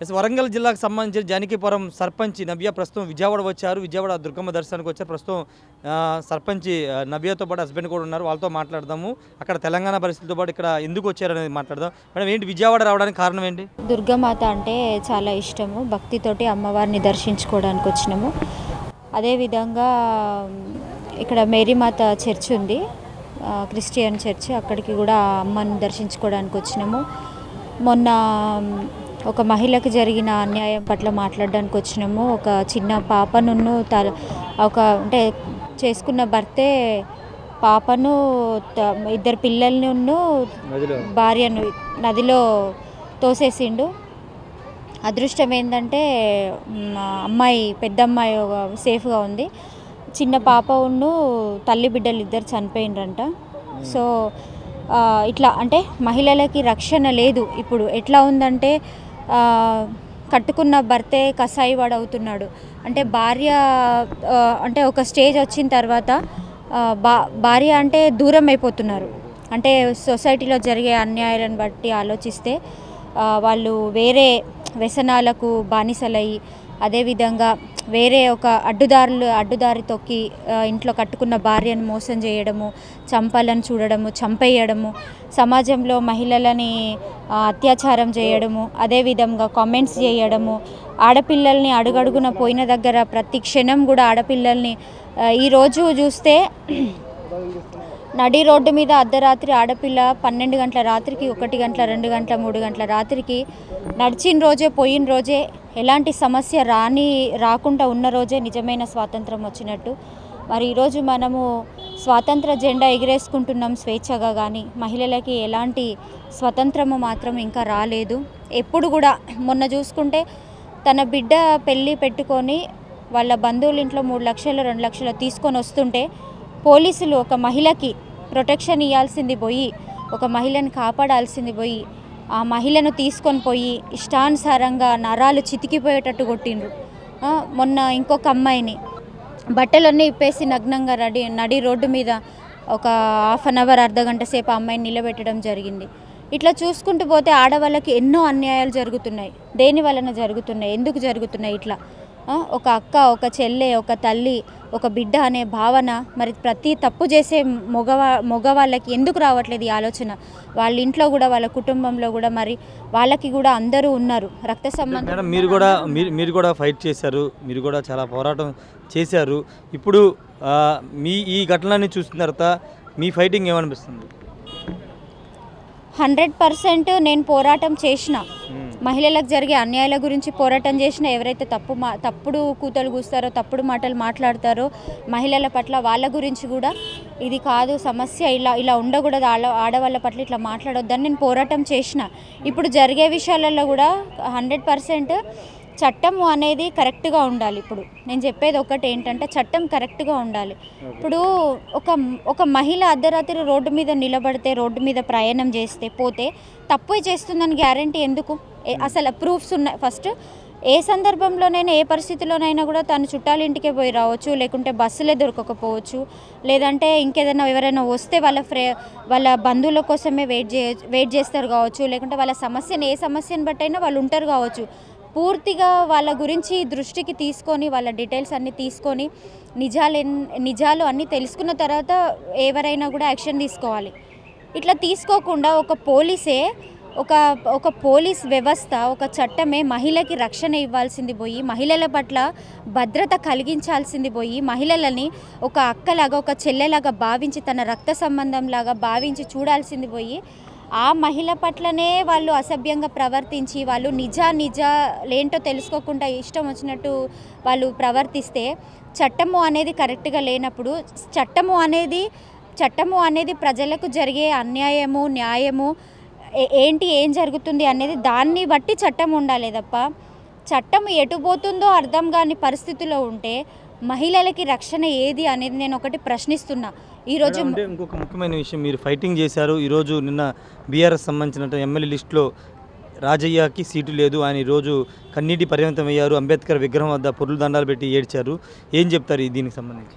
Yes Warangal జిల్లాకు సంబంధించిన జానకీపురం సర్పంచ్ నవ్య ప్రస్తుతం విజయవాడ వచ్చారు విజయవాడ దుర్గమ్మ దర్శనానికి వచ్చారు ప్రస్తుతం ఆ, సర్పంచ్ ఆ, నవ్యతో పాటు హస్బెండ్ కూడా ఉన్నారు వాళ్ళతో మాట్లాడదాము అక్కడ తెలంగాణ పరిస్థితితో పాటు ఇక్కడ ఎందుకు వచ్చారు అనేది మాట్లాడదాం మేడం ఏంటి విజయవాడ రావడానికి కారణం ఏంటి దుర్గామాత అంటే చాలా ఇష్టము భక్తితోటి అమ్మవారిని దర్శించుకోవడానికి వచ్చినాము అదేవిధంగా మ్, ఇక్కడ మేరీమాత చర్చ్ ఉంది ఆ, క్రిస్టియన్ చర్చ్ అక్కడికి కూడా ఆ అమ్మని దర్శించుకోవడానికి వచ్చినాము మొన్న మ్, ఒక మహిళకి జరిగిన అన్యాయం పట్ల మాట్లాడడానికి వచ్చినాము ఒక చిన్న పాపను తల ఒక అంటే చేసుకున్న భర్తే పాపను త- ఇద్దరు పిల్లల్ని నదిలో భార్యను నదిలో తోసేసిండు అదృష్టం ఏంటంటే మ్, అమ్మాయి పెద్ద అమ్మాయి ఒక సేఫ్గా ఉంది చిన్న పాప ఉన్ను తల్లి బిడ్డలు ఇద్దరు చనిపోయిండ్రంట సో ఆ, ఇట్లా అంటే మహిళలకి రక్షణ లేదు ఇప్పుడు ఎట్లా ఉందంటే ఆ, కట్టుకున్న భర్తే కసాయి వాడు అవుతున్నాడు అంటే భార్య ఆ, అంటే ఒక స్టేజ్ వచ్చిన తర్వాత ఆ, బా భార్య అంటే దూరం అయిపోతున్నారు అంటే సొసైటీలో జరిగే అన్యాయాలను బట్టి ఆలోచిస్తే ఆ, వాళ్ళు వేరే వ్యసనాలకు బానిసలయ్యి అదేవిధంగా వేరే ఒక అడ్డుదారులు అడ్డుదారి తొక్కి ఆ, ఇంట్లో కట్టుకున్న భార్యను మోసం చేయడము చంపాలని చూడడము చంపేయడము సమాజంలో మహిళలని ఆ, అత్యాచారం చేయడము అదేవిధంగా కామెంట్స్ చేయడము ఆడపిల్లల్ని అడుగడుగున పోయిన దగ్గర ప్రతి క్షణం కూడా ఆడపిల్లల్ని ఆ, ఈరోజు చూస్తే నడి రోడ్డు మీద అర్ధరాత్రి ఆడపిల్ల పన్నెండు గంటల రాత్రికి ఒకటి గంటల రెండు గంటల మూడు గంటల రాత్రికి నడిచిన రోజే పోయిన రోజే ఎలాంటి సమస్య రాని రాకుండా ఉన్న రోజే నిజమైన స్వాతంత్రం వచ్చినట్టు మరి ఈరోజు మనము స్వాతంత్ర జెండా ఎగిరేసుకుంటున్నాం స్వేచ్ఛగా కానీ మహిళలకి ఎలాంటి స్వతంత్రము మాత్రం ఇంకా రాలేదు ఎప్పుడు కూడా మొన్న చూసుకుంటే తన బిడ్డ పెళ్ళి పెట్టుకొని వాళ్ళ బంధువుల ఇంట్లో మూడు లక్షలు రెండు లక్షలు తీసుకొని వస్తుంటే పోలీసులు ఒక మహిళకి ప్రొటెక్షన్ ఇవ్వాల్సింది పోయి ఒక మహిళని కాపాడాల్సింది పోయి ఆ మహిళను తీసుకొని పోయి ఇష్టానుసారంగా నరాలు చితికిపోయేటట్టు కొట్టిండ్రు ఆ, మొన్న ఇంకొక అమ్మాయిని బట్టలన్నీ ఇప్పేసి నగ్నంగా రెడీ నడి రోడ్డు మీద ఒక హాఫ్ అన్ అవర్ అర్ధ గంట సేపు ఆ అమ్మాయిని నిలబెట్టడం జరిగింది ఇట్లా చూసుకుంటూ పోతే ఆడవాళ్ళకి ఎన్నో అన్యాయాలు జరుగుతున్నాయి దేని వలన జరుగుతున్నాయి ఎందుకు జరుగుతున్నాయి ఇట్లా ఆ, ఒక అక్క ఒక చెల్లె ఒక తల్లి ఒక బిడ్డ అనే భావన మరి ప్రతి తప్పు చేసే మగవా మగవాళ్ళకి ఎందుకు రావట్లేదు ఈ ఆలోచన వాళ్ళ ఇంట్లో కూడా వాళ్ళ కుటుంబంలో కూడా మరి వాళ్ళకి కూడా అందరూ ఉన్నారు రక్త సంబంధం మేడం మీరు కూడా మీరు మీరు కూడా ఫైట్ చేశారు మీరు కూడా చాలా పోరాటం చేశారు ఇప్పుడు ఆ, మీ ఈ ఘటనని చూసిన తర్వాత మీ ఫైటింగ్ ఏమనిపిస్తుంది హండ్రెడ్ పర్సెంట్ నేను పోరాటం చేసిన మహిళలకు జరిగే అన్యాయాల గురించి పోరాటం చేసిన ఎవరైతే తప్పు మా తప్పుడు కూతలు కూస్తారో తప్పుడు మాటలు మాట్లాడతారో మహిళల పట్ల వాళ్ళ గురించి కూడా ఇది కాదు సమస్య ఇలా ఇలా ఉండకూడదు ఆడ ఆడవాళ్ళ పట్ల ఇట్లా మాట్లాడొద్దని నేను పోరాటం చేసిన ఇప్పుడు జరిగే విషయాలలో కూడా హండ్రెడ్ పర్సెంట్ చట్టము అనేది కరెక్ట్గా ఉండాలి ఇప్పుడు నేను చెప్పేది ఒకటి ఏంటంటే చట్టం కరెక్ట్గా ఉండాలి ఇప్పుడు ఒక ఒక మహిళ అర్ధరాత్రి రోడ్డు మీద నిలబడితే రోడ్డు మీద ప్రయాణం చేస్తే పోతే తప్పు చేస్తుందని గ్యారంటీ ఎందుకు ఏ- అసలు ప్రూఫ్స్ ఉన్నాయి ఫస్ట్ ఏ సందర్భంలోనైనా ఏ పరిస్థితిలోనైనా కూడా తను చుట్టాల ఇంటికే పోయి రావచ్చు లేకుంటే బస్సులే దొరకకపోవచ్చు లేదంటే ఇంకేదైనా ఎవరైనా వస్తే వాళ్ళ ఫ్రే వాళ్ళ బంధువుల కోసమే వెయిట్ చే వెయిట్ చేస్తారు కావచ్చు లేకుంటే వాళ్ళ సమస్యను ఏ సమస్యను బట్టైనా వాళ్ళు ఉంటారు కావచ్చు పూర్తిగా వాళ్ళ గురించి దృష్టికి తీసుకొని వాళ్ళ డీటెయిల్స్ అన్నీ తీసుకొని నిజాలు ఎన్- నిజాలు అన్నీ తెలుసుకున్న తర్వాత ఎవరైనా కూడా యాక్షన్ తీసుకోవాలి ఇట్లా తీసుకోకుండా ఒక పోలీసే ఒక ఒక పోలీస్ వ్యవస్థ ఒక చట్టమే మహిళకి రక్షణ ఇవ్వాల్సింది పోయి మహిళల పట్ల భద్రత కలిగించాల్సింది పోయి మహిళలని ఒక అక్కలాగా ఒక చెల్లెలాగా భావించి తన రక్త సంబంధంలాగా భావించి చూడాల్సింది పోయి ఆ మహిళ పట్లనే వాళ్ళు అసభ్యంగా ప్రవర్తించి వాళ్ళు నిజా నిజాలేంటో తెలుసుకోకుండా ఇష్టం వచ్చినట్టు వాళ్ళు ప్రవర్తిస్తే చట్టము అనేది కరెక్ట్గా లేనప్పుడు చట్టము అనేది చట్టము అనేది ప్రజలకు జరిగే అన్యాయము న్యాయము ఏ- ఏంటి ఏం జరుగుతుంది అనేది దాన్ని బట్టి చట్టం ఉండాలి తప్ప చట్టం ఎటు పోతుందో అర్థం కాని పరిస్థితిలో ఉంటే మహిళలకి రక్షణ ఏది అనేది నేను ఒకటి ప్రశ్నిస్తున్నా ఈరోజు మేడం, అంటే ఇంకొక ముఖ్యమైన విషయం మీరు ఫైటింగ్ చేశారు ఈరోజు నిన్న బీఆర్ఎస్ సంబంధించిన ఎమ్మెల్యే లిస్టులో రాజయ్యకి సీటు లేదు ఆయన ఈరోజు కన్నీటి పరిమితం అయ్యారు అంబేద్కర్ విగ్రహం వద్ద పొరులు దండాలు పెట్టి ఏడ్చారు ఏం చెప్తారు ఈ దీనికి సంబంధించి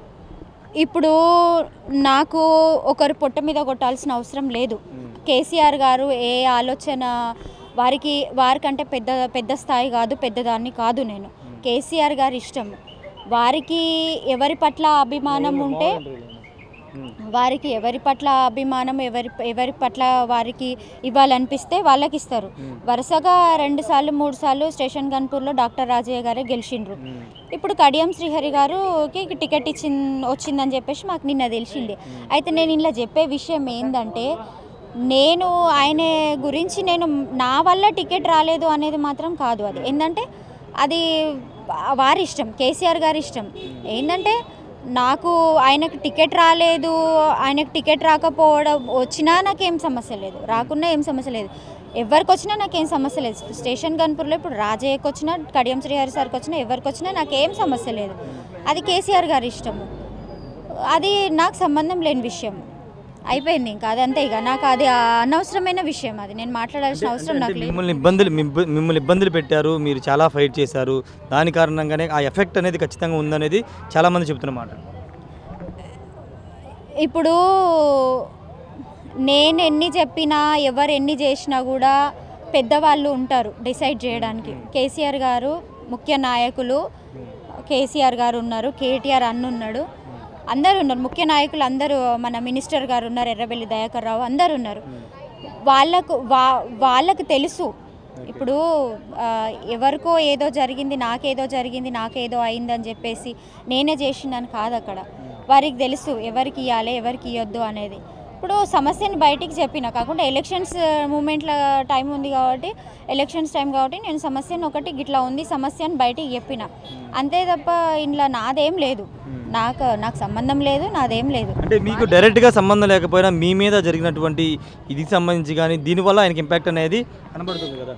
ఇప్పుడు నాకు ఒకరు పొట్ట మీద కొట్టాల్సిన అవసరం లేదు కేసీఆర్ గారు ఏ ఆలోచన వారికి వారికంటే పెద్ద పెద్ద స్థాయి కాదు పెద్దదాన్ని కాదు నేను కేసీఆర్ గారి ఇష్టం వారికి ఎవరి పట్ల అభిమానం ఉంటే వారికి ఎవరి పట్ల అభిమానం ఎవరి ఎవరి పట్ల వారికి ఇవ్వాలనిపిస్తే వాళ్ళకి ఇస్తారు వరుసగా రెండు సార్లు మూడు సార్లు స్టేషన్ గన్పూర్లో డాక్టర్ రాజయ్య గారే గెలిచిండ్రు ఇప్పుడు కడియం శ్రీహరి గారుకి టికెట్ ఇచ్చి వచ్చిందని చెప్పేసి మాకు నిన్న తెలిసింది అయితే నేను ఇలా చెప్పే విషయం ఏంటంటే నేను ఆయన గురించి నేను నా వల్ల టికెట్ రాలేదు అనేది మాత్రం కాదు అది ఏంటంటే అది వారి ఇష్టం కేసీఆర్ గారి ఇష్టం ఏంటంటే నాకు ఆయనకు టికెట్ రాలేదు ఆయనకు టికెట్ రాకపోవడం వచ్చినా నాకేం సమస్య లేదు రాకున్నా ఏం సమస్య లేదు ఎవరికి వచ్చినా నాకేం సమస్య లేదు స్టేషన్ గన్పూర్లో ఇప్పుడు రాజయ్యకి వచ్చినా కడియం శ్రీహరి సార్కి వచ్చినా ఎవరికి వచ్చినా నాకేం సమస్య లేదు అది కేసీఆర్ గారి ఇష్టము అది నాకు సంబంధం లేని విషయం అయిపోయింది ఇంకా అదంతే ఇక నాకు అది అనవసరమైన విషయం అది నేను మాట్లాడాల్సిన అవసరం అంటే నాకు లేదు మిమ్మల్ని ఇబ్బందులు మిబ్బ- మిమ్మల్ని ఇబ్బందులు పెట్టారు మీరు చాలా ఫైట్ చేశారు దాని కారణంగానే ఆ ఎఫెక్ట్ అనేది ఖచ్చితంగా ఉందనేది చాలా మంది చెప్తున్నమాట ఇప్పుడు నేను ఎన్ని చెప్పినా ఎవరు ఎన్ని చేసినా కూడా పెద్దవాళ్ళు ఉంటారు డిసైడ్ చేయడానికి కేసీఆర్ గారు ముఖ్య నాయకులు కేసీఆర్ గారు ఉన్నారు కేటీఆర్ అన్న ఉన్నాడు అందరు ఉన్నారు ముఖ్య నాయకులు అందరూ మన మినిస్టర్ గారు ఉన్నారు ఎర్రబెల్లి దయాకర్ రావు అందరు ఉన్నారు వాళ్ళకు వా వాళ్ళకు తెలుసు ఇప్పుడు ఆ, ఎవరికో ఏదో జరిగింది నాకేదో జరిగింది నాకేదో అయిందని చెప్పేసి నేనే చేసిందని కాదు అక్కడ వారికి తెలుసు ఎవరికి ఇవ్వాలి ఎవరికి ఇవ్వద్దు అనేది ఇప్పుడు సమస్యని బయటికి చెప్పిన కాకుండా ఎలక్షన్స్ మూమెంట్ల టైం ఉంది కాబట్టి ఎలక్షన్స్ టైం కాబట్టి నేను సమస్యను ఒకటి గిట్లా ఉంది సమస్యని బయటికి చెప్పిన అంతే తప్ప ఇంట్లో నాదేం లేదు నాకు నాకు సంబంధం లేదు నాదేం లేదు అంటే మీకు డైరెక్ట్గా సంబంధం లేకపోయినా మీ మీద జరిగినటువంటి ఇది సంబంధించి కానీ దీనివల్ల ఆయనకి ఇంపాక్ట్ అనేది కనబడుతుంది కదా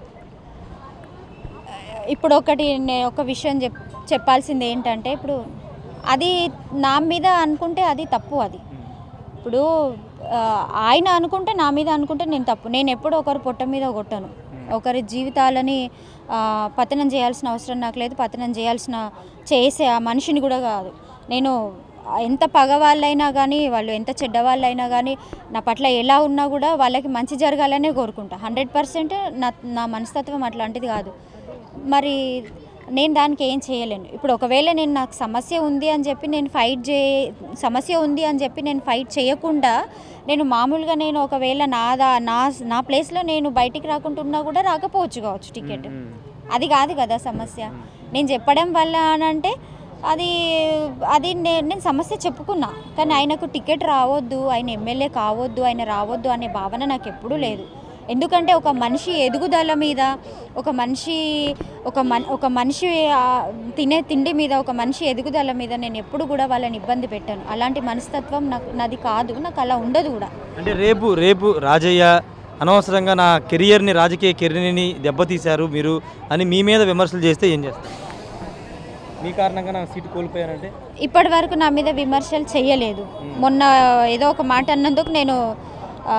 ఇప్పుడు ఒకటి నేను ఒక విషయం చెప్ చెప్పాల్సింది ఏంటంటే ఇప్పుడు అది నా మీద అనుకుంటే అది తప్పు అది ఇప్పుడు ఆ, ఆయన అనుకుంటే నా మీద అనుకుంటే నేను తప్పు నేను ఎప్పుడు ఒకరి పొట్ట మీద కొట్టను ఒకరి జీవితాలని ఆ, పతనం చేయాల్సిన అవసరం నాకు లేదు పతనం చేయాల్సిన చేసే ఆ మనిషిని కూడా కాదు నేను ఎంత పగవాళ్ళైనా కానీ వాళ్ళు ఎంత చెడ్డవాళ్ళైనా కానీ నా పట్ల ఎలా ఉన్నా కూడా వాళ్ళకి మంచి జరగాలనే కోరుకుంటా హండ్రెడ్ పర్సెంట్ నా నా మనస్తత్వం అట్లాంటిది కాదు మరి నేను దానికి ఏం చేయలేను ఇప్పుడు ఒకవేళ నేను నాకు సమస్య ఉంది అని చెప్పి నేను ఫైట్ చే సమస్య ఉంది అని చెప్పి నేను ఫైట్ చేయకుండా నేను మామూలుగా నేను ఒకవేళ నాదా నా నా ప్లేస్లో నేను బయటికి రాకుంటున్నా కూడా రాకపోవచ్చు కావచ్చు టికెట్ అది కాదు కదా సమస్య నేను చెప్పడం వల్ల అని అంటే అది అది నేను నేను సమస్య చెప్పుకున్నా కానీ ఆయనకు టికెట్ రావద్దు ఆయన ఎమ్మెల్యే కావద్దు ఆయన రావద్దు అనే భావన నాకు ఎప్పుడూ లేదు ఎందుకంటే ఒక మనిషి ఎదుగుదల మీద ఒక మనిషి ఒక మన్ ఒక మనిషి ఆ, తినే తిండి మీద ఒక మనిషి ఎదుగుదల మీద నేను ఎప్పుడు కూడా వాళ్ళని ఇబ్బంది పెట్టాను అలాంటి మనస్తత్వం నాకు నాది కాదు నాకు అలా ఉండదు కూడా అంటే రేపు రేపు రాజయ్య అనవసరంగా నా కెరియర్ని రాజకీయ కెరీర్ని దెబ్బతీశారు మీరు అని మీ మీద విమర్శలు చేస్తే ఏం చేస్తారు మీ కారణంగా నా సీటు కోల్పోయానంటే ఇప్పటి వరకు నా మీద విమర్శలు చేయలేదు మొన్న ఏదో ఒక మాట అన్నందుకు నేను ఆ,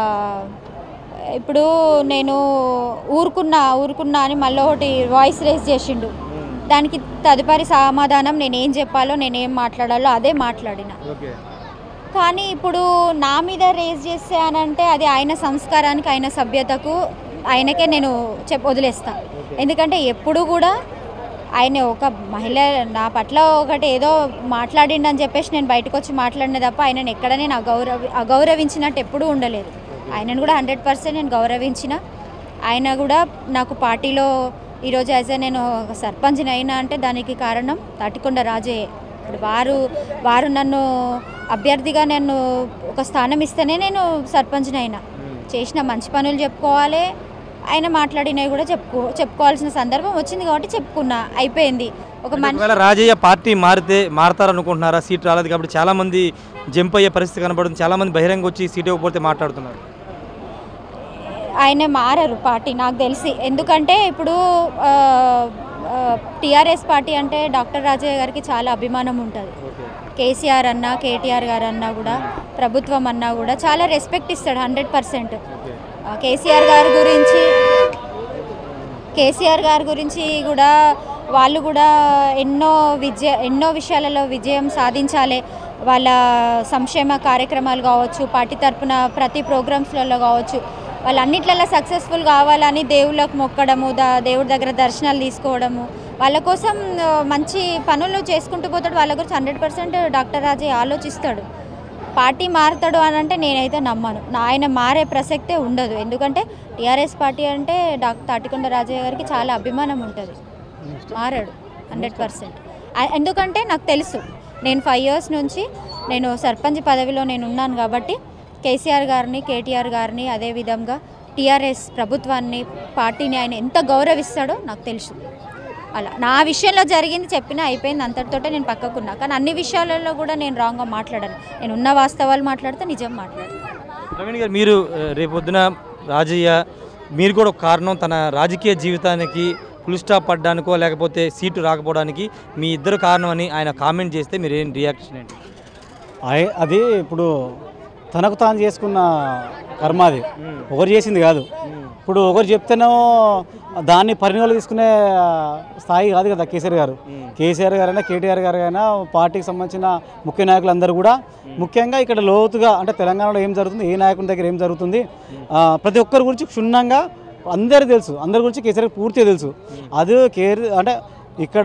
ఇప్పుడు నేను ఊరుకున్నా ఊరుకున్నా అని మళ్ళీ ఒకటి వాయిస్ రేస్ చేసిండు దానికి తదుపరి సమాధానం నేను ఏం చెప్పాలో నేను ఏం మాట్లాడాలో అదే మాట్లాడిన ఓకే కానీ ఇప్పుడు నా మీద రేస్ చేశానంటే అది ఆయన సంస్కారానికి ఆయన సభ్యతకు ఆయనకే నేను చెప్ వదిలేస్తా ఎందుకంటే ఎప్పుడు కూడా ఆయన ఒక మహిళ నా పట్ల ఒకటి ఏదో మాట్లాడిండని చెప్పేసి నేను బయటకు వచ్చి మాట్లాడిన తప్ప ఆయనను ఎక్కడ నేను అగౌరవ అగౌరవించినట్టు ఎప్పుడూ ఉండలేదు ఆయనను కూడా హండ్రెడ్ పర్సెంట్ నేను గౌరవించిన ఆయన కూడా నాకు పార్టీలో ఈరోజు యాజ్ నేను ఒక సర్పంచ్ని అయినా అంటే దానికి కారణం తాటికొండ రాజయ్యే ఇప్పుడు వారు వారు నన్ను అభ్యర్థిగా నన్ను ఒక స్థానం ఇస్తేనే నేను సర్పంచ్ని అయినా చేసిన మంచి పనులు చెప్పుకోవాలి ఆయన మాట్లాడినవి కూడా చెప్పుకో చెప్పుకోవాల్సిన సందర్భం వచ్చింది కాబట్టి చెప్పుకున్నా అయిపోయింది ఒక మనిషి ఒకవేళ రాజయ్య పార్టీ మారితే మారతారనుకుంటున్నారా సీట్ రాలేదు కాబట్టి చాలా మంది జంప్ అయ్యే పరిస్థితి కనబడుతుంది చాలా మంది బహిరంగ వచ్చి సీట్ ఇవ్వకపోతే మాట్లాడుతున్నారు ఆయన మారరు పార్టీ నాకు తెలిసి ఎందుకంటే ఇప్పుడు టీఆర్ఎస్ పార్టీ అంటే డాక్టర్ రాజయ్య గారికి చాలా అభిమానం ఉంటుంది కేసీఆర్ అన్నా కేటీఆర్ గారు అన్నా కూడా ప్రభుత్వం అన్నా కూడా చాలా రెస్పెక్ట్ ఇస్తాడు హండ్రెడ్ పర్సెంట్ కేసీఆర్ గారి గురించి కేసీఆర్ గారి గురించి కూడా వాళ్ళు కూడా ఎన్నో విజయ ఎన్నో విషయాలలో విజయం సాధించాలి వాళ్ళ సంక్షేమ కార్యక్రమాలు కావచ్చు పార్టీ తరపున ప్రతి ప్రోగ్రామ్స్లలో కావచ్చు వాళ్ళు అన్నిట్లలో సక్సెస్ఫుల్ కావాలని దేవుళ్ళకు మొక్కడము దా దేవుడి దగ్గర దర్శనాలు తీసుకోవడము వాళ్ళ కోసం ఆ, మంచి పనులు చేసుకుంటూ పోతాడు వాళ్ళ గురించి హండ్రెడ్ పర్సెంట్ డాక్టర్ రాజే ఆలోచిస్తాడు పార్టీ మారుతాడు అని అంటే నేనైతే నమ్మను నా ఆయన మారే ప్రసక్తే ఉండదు ఎందుకంటే టీఆర్ఎస్ పార్టీ అంటే డాక్టర్ తాటికొండ రాజయ్య గారికి చాలా అభిమానం ఉంటుంది మారాడు హండ్రెడ్ పర్సెంట్ ఎందుకంటే నాకు తెలుసు నేను ఫైవ్ ఇయర్స్ నుంచి నేను సర్పంచ్ పదవిలో నేను ఉన్నాను కాబట్టి కేసీఆర్ గారిని కేటీఆర్ గారిని అదే విధంగా టీఆర్ఎస్ ప్రభుత్వాన్ని పార్టీని ఆయన ఎంత గౌరవిస్తాడో నాకు తెలుసు అలా నా విషయంలో జరిగింది చెప్పినా అయిపోయింది అంతటితోటే నేను పక్కకున్నా కానీ అన్ని విషయాలలో కూడా నేను రాంగ్గా మాట్లాడాను నేను ఉన్న వాస్తవాలు మాట్లాడితే నిజం మాట్లాడతాను ప్రవీణ్ గారు మీరు ఆ, రేపొద్దున రాజయ్య మీరు కూడా ఒక కారణం తన రాజకీయ జీవితానికి ఫుల్ స్టాప్ పడ్డానికో లేకపోతే సీటు రాకపోవడానికి మీ ఇద్దరు కారణం అని ఆయన కామెంట్ చేస్తే మీరు ఏం రియాక్షన్ ఏంటి అయి- అది ఇప్పుడు తనకు తాను చేసుకున్న కర్మ అది ఒకరు చేసింది కాదు ఇప్పుడు ఒకరు చెప్తేనో దాన్ని పరిణామాలు తీసుకునే స్థాయి కాదు కదా కేసీఆర్ గారు కేసీఆర్ గారైనా కేటీఆర్ గారు అయినా పార్టీకి సంబంధించిన ముఖ్య నాయకులందరూ కూడా ముఖ్యంగా ఇక్కడ లోతుగా అంటే తెలంగాణలో ఏం జరుగుతుంది ఏ నాయకుని దగ్గర ఏం జరుగుతుంది ఆ, ప్రతి ఒక్కరి గురించి క్షుణ్ణంగా అందరు తెలుసు అందరి గురించి కేసీఆర్ గారికి పూర్తిగా తెలుసు అది కేర్ అంటే ఇక్కడ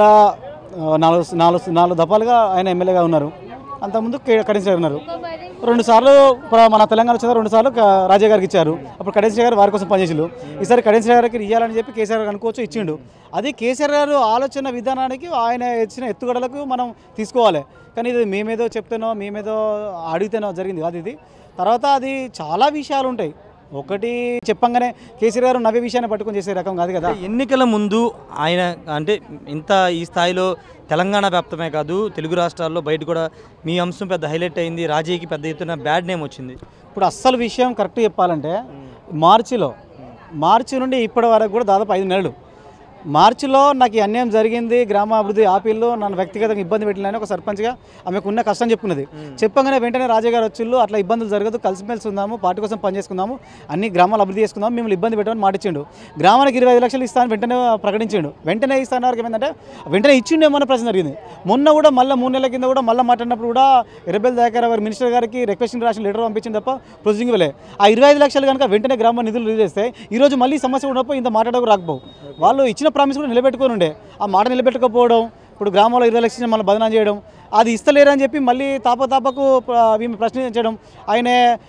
ఆ, నాలుగు నాలుగు నాలుగు దఫాలుగా ఆయన ఎమ్మెల్యేగా ఉన్నారు అంతకుముందు కడిసి ఉన్నారు రెండు సార్లు ప్ర- మన తెలంగాణ వచ్చిన రెండు సార్లు క- రాజా గారికి ఇచ్చారు అప్పుడు కడెన్సీ గారు వారి కోసం పనిచేసారు ఈసారి కడెన్సీ గారికి ఇవ్వాలని చెప్పి కేసీఆర్ గారు అనుకోవచ్చు ఇచ్చిండు అది కేసీఆర్ గారు ఆలోచన విధానానికి ఆయన ఇచ్చిన ఎత్తుగడలకు మనం తీసుకోవాలి కానీ ఇది మేమేదో చెప్తానో మేమేదో అడిగితేనో జరిగింది కాదు ఇది తర్వాత అది చాలా విషయాలు ఉంటాయి ఒకటి చెప్పంగానే కేసీఆర్ గారు నవ్వే విషయాన్ని పట్టుకొని చేసే రకం కాదు కదా ఎన్నికల ముందు ఆయన అంటే ఇంత ఈ స్థాయిలో తెలంగాణ వ్యాప్తమే కాదు తెలుగు రాష్ట్రాల్లో బయట కూడా మీ అంశం పెద్ద హైలైట్ అయింది రాజయ్యకి పెద్ద ఎత్తున బ్యాడ్ నేమ్ వచ్చింది ఇప్పుడు అస్సలు విషయం కరెక్ట్ చెప్పాలంటే మార్చిలో మార్చి నుండి ఇప్పటి వరకు కూడా దాదాపు ఐదు నెలలు మార్చిలో నాకు ఈ అన్యాయం జరిగింది గ్రామాభివృద్ధి ఆపిల్లు నన్ను వ్యక్తిగతంగా ఇబ్బంది పెట్టిన ఒక సర్పంచ్గా ఆమెకు ఉన్న కష్టం చెప్పుకున్నది చెప్పగానే వెంటనే రాజా గారు వచ్చిళ్ళు అట్లా ఇబ్బందులు జరగదు కలిసిమెలిసి ఉందాము పార్టీ కోసం పనిచేసుకుందాము అన్ని గ్రామాలు అభివృద్ధి చేసుకుందాం మిమ్మల్ని ఇబ్బంది పెట్టమని మాటిచ్చిండు గ్రామానికి ఇరవై ఐదు లక్షలు ఇస్తాను వెంటనే ప్రకటించిండు వెంటనే ఇస్తాను వరకు ఏమైందంటే వెంటనే ఇచ్చిండేమో అన్న ప్రశ్న జరిగింది మొన్న కూడా మళ్ళీ మూడు నెలల కింద కూడా మళ్ళీ మాట్లాడినప్పుడు కూడా ఎర్రబెల్ దయాకర్ గారు మినిస్టర్ గారికి రిక్వెస్ట్ రాసిన లెటర్ పంపించింది తప్ప ప్రొసీజింగ్ ఇవ్వలే ఆ ఇరవై ఐదు లక్షలు కనుక వెంటనే గ్రామ నిధులు రిలీజ్ చేస్తే ఈ రోజు మళ్ళీ ఈ సమస్య ఉన్నప్పుడు ఇంత మాట్లాడకు రాకపోవు వాళ్ళు ఇచ్చిన ప్రామిస్ కూడా నిలబెట్టుకొని ఉండే ఆ మాట నిలబెట్టకపోవడం ఇప్పుడు గ్రామంలో ఇరవై లక్షలు మళ్ళీ బదనాం చేయడం అది ఇస్తలేరని చెప్పి మళ్ళీ తాప తాపకు ప్ర- ఈమె ప్రశ్నించడం ఆయన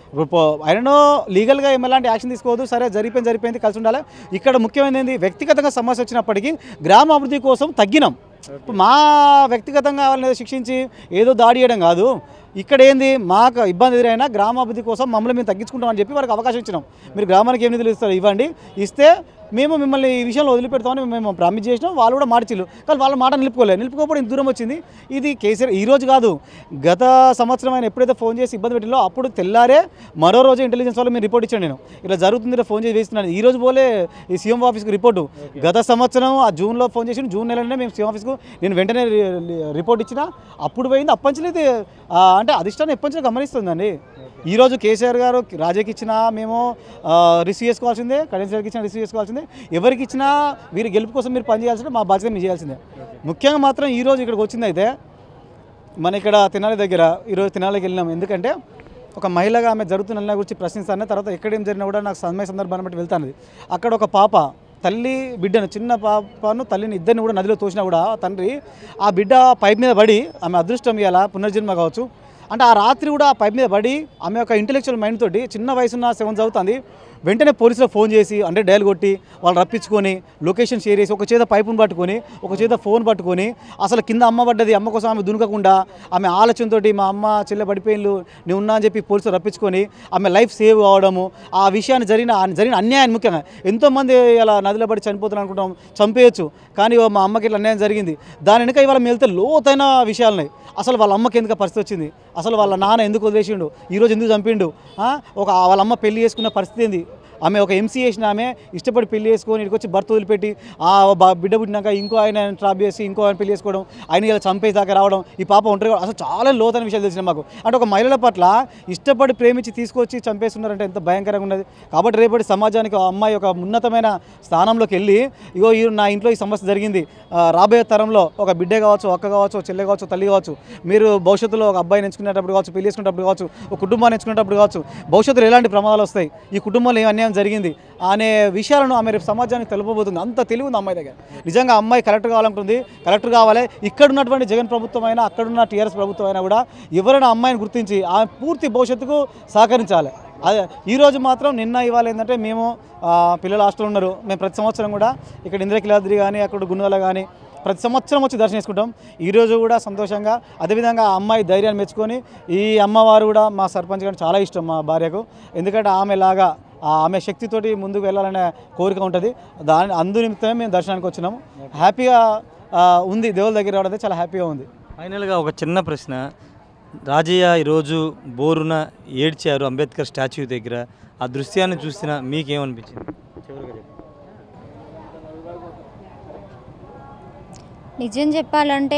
ఆయనను లీగల్గా ఏం ఎలాంటి యాక్షన్ తీసుకోవద్దు సరే జరిగిపోయింది జరిగిపోయింది కలిసి ఉండాలి ఇక్కడ ముఖ్యమైనది ఏంది వ్యక్తిగతంగా సమస్య వచ్చినప్పటికీ గ్రామ అభివృద్ధి కోసం తగ్గినాం ఇప్పుడు మా వ్యక్తిగతంగా వాళ్ళని ఏదో శిక్షించి ఏదో దాడి చేయడం కాదు ఇక్కడ ఏంది మాకు ఇబ్బంది ఎదురైనా గ్రామాభివృద్ధి కోసం మమ్మల్ని మేము తగ్గించుకుంటామని చెప్పి వారికి అవకాశం ఇచ్చినాం మీరు గ్రామానికి ఏం నిధులు ఇస్తారు ఇవ్వండి ఇస్తే మేము మిమ్మల్ని ఈ విషయంలో వదిలిపెడతామని మేము ప్రామిస్ చేసినాం వాళ్ళు కూడా మార్చిల్లు కానీ వాళ్ళ మాట నిలుపుకోలేదు నిలుపుకోకపోవడం ఇంత దూరం వచ్చింది ఇది కేసీఆర్ ఈ రోజు కాదు గత సంవత్సరం ఆయన ఎప్పుడైతే ఫోన్ చేసి ఇబ్బంది పెట్టిలో అప్పుడు తెల్లారే మరో రోజు ఇంటెలిజెన్స్ వాళ్ళు మీరు రిపోర్ట్ ఇచ్చాను నేను ఇలా జరుగుతుంది ఇలా ఫోన్ చేసి వేస్తున్నాను ఈ రోజు పోలే ఈ సీఎం ఆఫీస్కి రిపోర్టు గత సంవత్సరం ఆ జూన్లో ఫోన్ చేసి జూన్ నెలలోనే మేము సీఎం ఆఫీస్కు నేను వెంటనే రి- రి- రిపోర్ట్ ఇచ్చిన అప్పుడు పోయింది అప్పంచలేదు ఇది ఆ, అంటే అధిష్టానం ఎప్పటి గమనిస్తుందండి ఈరోజు కేసీఆర్ గారు రాజాకి ఇచ్చినా మేము రిసీవ్ చేసుకోవాల్సిందే కడెన్స్ గారికి ఇచ్చినా రిసీవ్ చేసుకోవాల్సిందే ఎవరికి ఇచ్చినా వీరి గెలుపు కోసం మీరు పనిచేయాల్సిందే మా బాధ్యత మీరు చేయాల్సిందే ముఖ్యంగా మాత్రం ఈరోజు ఇక్కడికి వచ్చింది అయితే మన ఇక్కడ తినాలి దగ్గర ఈరోజు తినాలికి వెళ్ళినాం ఎందుకంటే ఒక మహిళగా ఆమె జరుగుతున్న నెల గురించి ప్రశ్నిస్తాను తర్వాత ఎక్కడేం జరిగినా కూడా నాకు సమయ సందర్భాన్ని బట్టి వెళ్తాను అక్కడ ఒక పాప తల్లి బిడ్డను చిన్న పాపను తల్లిని ఇద్దరిని కూడా నదిలో తోసినా కూడా ఆ తండ్రి ఆ బిడ్డ పైప్ మీద పడి ఆమె అదృష్టం ఇవ్వాలా పునర్జన్మ కావచ్చు అంటే ఆ రాత్రి కూడా ఆ పైప్ మీద పడి ఆమె యొక్క ఇంటెలెక్చువల్ మైండ్ తోటి చిన్న వయసున్న సెవెన్ చదువుతుంది వెంటనే పోలీసులో ఫోన్ చేసి అంటే డయల్ కొట్టి వాళ్ళు రప్పించుకొని లొకేషన్ షేర్ చేసి ఒక చేత పైపును పట్టుకొని ఒక చేత ఫోన్ పట్టుకొని అసలు కింద అమ్మ పడ్డది అమ్మ కోసం ఆమె దునకకుండా ఆమె ఆలోచనతో మా అమ్మ చెల్లె పడిపోయిన్లు నేను ఉన్నా అని చెప్పి పోలీసులు రప్పించుకొని ఆమె లైఫ్ సేవ్ అవడము ఆ విషయాన్ని జరిగిన ఆ జరిగిన అన్యాయం ముఖ్యంగా ఎంతోమంది ఇలా నదిలో పడి చనిపోతున్నారు అనుకుంటాం చంపేయచ్చు కానీ ఓ మా అమ్మకి ఇట్లా అన్యాయం జరిగింది దాని వెనుక ఇవాళ మేము వెళ్తే లోతైన విషయాలున్నాయి అసలు వాళ్ళ అమ్మకి ఎందుకు ఆ పరిస్థితి వచ్చింది అసలు వాళ్ళ నాన్న ఎందుకు వదిలేసిండు ఈరోజు ఎందుకు చంపిండు ఆ? ఒక వాళ్ళ అమ్మ పెళ్లి చేసుకున్న పరిస్థితి ఏంది ఆమె ఒక ఎంసీ చేసిన ఆమె ఇష్టపడి పెళ్లి చేసుకొని ఇక్కడికి వచ్చి భర్త వదిలిపెట్టి ఆ బా- బిడ్డ పుట్టినాక ఇంకో ఆయన ట్రాప్ చేసి ఇంకో ఆయన పెళ్లి చేసుకోవడం ఆయన ఇలా చంపేసి దాకా రావడం ఈ పాప ఒంటరి అసలు చాలా లోతైన విషయాలు తెలిసిన మాకు అంటే ఒక మహిళల పట్ల ఇష్టపడి ప్రేమించి తీసుకొచ్చి చంపేస్తున్నారంటే ఎంత భయంకరంగా ఉన్నది కాబట్టి రేపటి సమాజానికి ఆ అమ్మాయి ఒక ఉన్నతమైన స్థానంలోకి వెళ్ళి ఇగో ఈ నా ఇంట్లో ఈ సమస్య జరిగింది ఆ, రాబోయే తరంలో ఒక బిడ్డ కావచ్చు అక్క కావచ్చు చెల్లె కావచ్చు తల్లి కావచ్చు మీరు భవిష్యత్తులో ఒక అబ్బాయిని ఎంచుకునేటప్పుడు కావచ్చు పెళ్లి చేసుకునేటప్పుడు కావచ్చు ఒక కుటుంబాన్ని ఎంచుకునేటప్పుడు కావచ్చు భవిష్యత్తులో ఎలాంటి ప్రమాదాలు వస్తాయి ఈ కుటుంబంలో ఏం అన్యాయం అన్యాయం జరిగింది అనే విషయాలను ఆమె రేపు సమాజానికి తెలుపబోతుంది అంత తెలివి ఉంది అమ్మాయి దగ్గర నిజంగా అమ్మాయి కలెక్టర్ కావాలనుకుంటుంది కలెక్టర్ కావాలి ఇక్కడ ఉన్నటువంటి జగన్ ప్రభుత్వం అయినా అక్కడున్న టీఆర్ఎస్ ప్రభుత్వం అయినా కూడా ఎవరైనా అమ్మాయిని గుర్తించి ఆమె పూర్తి భవిష్యత్తుకు సహకరించాలి అదే ఈరోజు మాత్రం నిన్న ఇవాళ ఏంటంటే మేము ఆ, పిల్లలు హాస్టల్ ఉన్నారు మేము ప్రతి సంవత్సరం కూడా ఇక్కడ ఇంద్రకిలాద్రి కానీ అక్కడ గుండెల కానీ ప్రతి సంవత్సరం వచ్చి దర్శనం చేసుకుంటాం ఈరోజు కూడా సంతోషంగా అదేవిధంగా ఆ అమ్మాయి ధైర్యాన్ని మెచ్చుకొని ఈ అమ్మవారు కూడా మా సర్పంచ్ గారు చాలా ఇష్టం మా భార్యకు ఎందుకంటే ఆమె లాగా ఆ ఆమె శక్తితోటి ముందుకు వెళ్ళాలనే కోరిక ఉంటుంది దాని అందు నిమిత్తమే మేము దర్శనానికి వచ్చినాము హ్యాపీగా ఆ, ఉంది దేవుల దగ్గర రావడం చాలా హ్యాపీగా ఉంది ఫైనల్గా ఒక చిన్న ప్రశ్న రాజయ్య ఈరోజు బోరున ఏడ్చారు అంబేద్కర్ స్టాచ్యూ దగ్గర ఆ దృశ్యాన్ని చూసిన మీకేమనిపించింది చివరిగా చెప్పండి. నిజం చెప్పాలంటే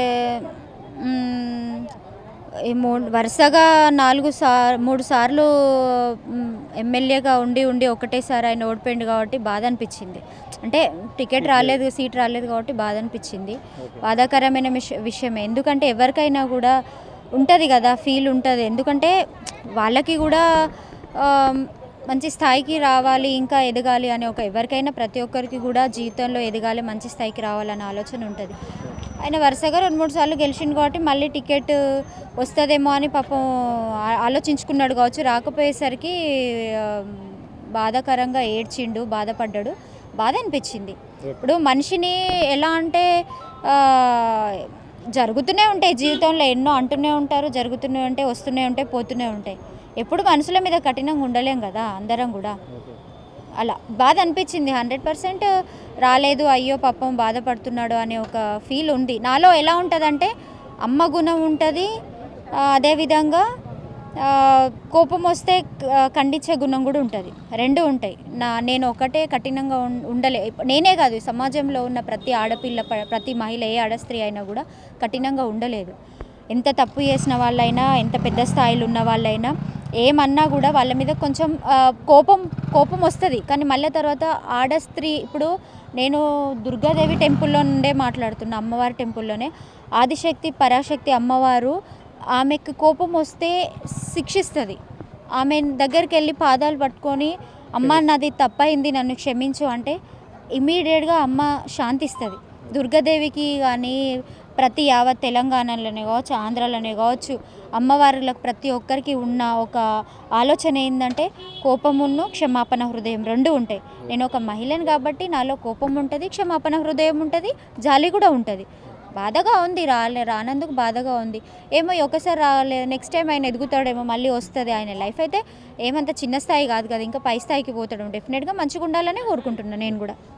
మ్మ్, ఈ మూడు వరుసగా నాలుగు సార్ మూడు సార్లు మ్, ఎమ్మెల్యేగా ఉండి ఉండి ఒకటేసారి ఆయన ఓడిపోయింది కాబట్టి బాధ అనిపించింది అంటే టికెట్ రాలేదు సీట్ రాలేదు కాబట్టి బాధ అనిపించింది బాధాకరమైన విష- విషయమే ఎందుకంటే ఎవరికైనా కూడా ఉంటుంది కదా ఫీల్ ఉంటుంది ఎందుకంటే వాళ్ళకి కూడా ఆమ్, మంచి స్థాయికి రావాలి ఇంకా ఎదగాలి అని ఒక ఎవరికైనా ప్రతి ఒక్కరికి కూడా జీవితంలో ఎదగాలి మంచి స్థాయికి రావాలనే ఆలోచన ఉంటుంది ఆయన వరుసగా రెండు మూడు సార్లు గెలిచిండు కాబట్టి మళ్ళీ టికెట్ వస్తుందేమో అని పాపం ఆ- ఆలోచించుకున్నాడు కావచ్చు రాకపోయేసరికి ఆ, బాధాకరంగా ఏడ్చిండు బాధపడ్డాడు బాధ అనిపించింది ఇప్పుడు మనిషిని ఎలా అంటే ఆ, జరుగుతూనే ఉంటాయి జీవితంలో ఎన్నో అంటూనే ఉంటారు జరుగుతూనే ఉంటాయి వస్తూనే ఉంటాయి పోతూనే ఉంటాయి ఎప్పుడు మనుషుల మీద కఠినంగా ఉండలేం కదా అందరం కూడా అలా బాధ అనిపించింది హండ్రెడ్ పర్సెంట్ రాలేదు అయ్యో పాపం బాధపడుతున్నాడు అనే ఒక ఫీల్ ఉంది నాలో ఎలా ఉంటుందంటే అమ్మ గుణం ఉంటుంది ఆ, అదేవిధంగా ఆ, కోపం వస్తే క- ఖండించే గుణం కూడా ఉంటుంది రెండు ఉంటాయి నా నేను ఒకటే కఠినంగా ఉం- ఉండలే నేనే కాదు ఈ సమాజంలో ఉన్న ప్రతి ఆడపిల్ల ప- ప్రతి మహిళ ఏ ఆడ స్త్రీ అయినా కూడా కఠినంగా ఉండలేదు ఎంత తప్పు చేసిన వాళ్ళైనా ఎంత పెద్ద స్థాయిలో ఉన్న వాళ్ళైనా ఏమన్నా కూడా వాళ్ళ మీద కొంచెం ఆ, కోపం కోపం వస్తుంది కానీ మళ్ళీ తర్వాత ఆడ స్త్రీ ఇప్పుడు నేను దుర్గాదేవి టెంపుల్లో నుండే మాట్లాడుతున్నా అమ్మవారి టెంపుల్లోనే ఆదిశక్తి పరాశక్తి అమ్మవారు ఆమెకు కోపం వస్తే శిక్షిస్తుంది ఆమె దగ్గరికి వెళ్ళి పాదాలు పట్టుకొని అమ్మ నాది తప్పైంది నన్ను క్షమించు అంటే ఇమీడియట్గా అమ్మ శాంతిస్తుంది దుర్గాదేవికి కానీ ప్రతి యావత్ తెలంగాణలోనే కావచ్చు ఆంధ్రాలోనే కావచ్చు అమ్మవారులకు ప్రతి ఒక్కరికి ఉన్న ఒక ఆలోచన ఏంటంటే కోపమును క్షమాపణ హృదయం రెండు ఉంటాయి నేను ఒక మహిళను కాబట్టి నాలో కోపం ఉంటుంది క్షమాపణ హృదయం ఉంటుంది జాలి కూడా ఉంటుంది బాధగా ఉంది రాలే రానందుకు బాధగా ఉంది ఏమో ఈ ఒకసారి రాలేదు నెక్స్ట్ టైం ఆయన ఎదుగుతాడేమో మళ్ళీ వస్తుంది ఆయన లైఫ్ అయితే ఏమంత చిన్న స్థాయి కాదు కదా ఇంకా పై స్థాయికి పోతాడు డెఫినెట్గా మంచిగా ఉండాలని కోరుకుంటున్నాను నేను కూడా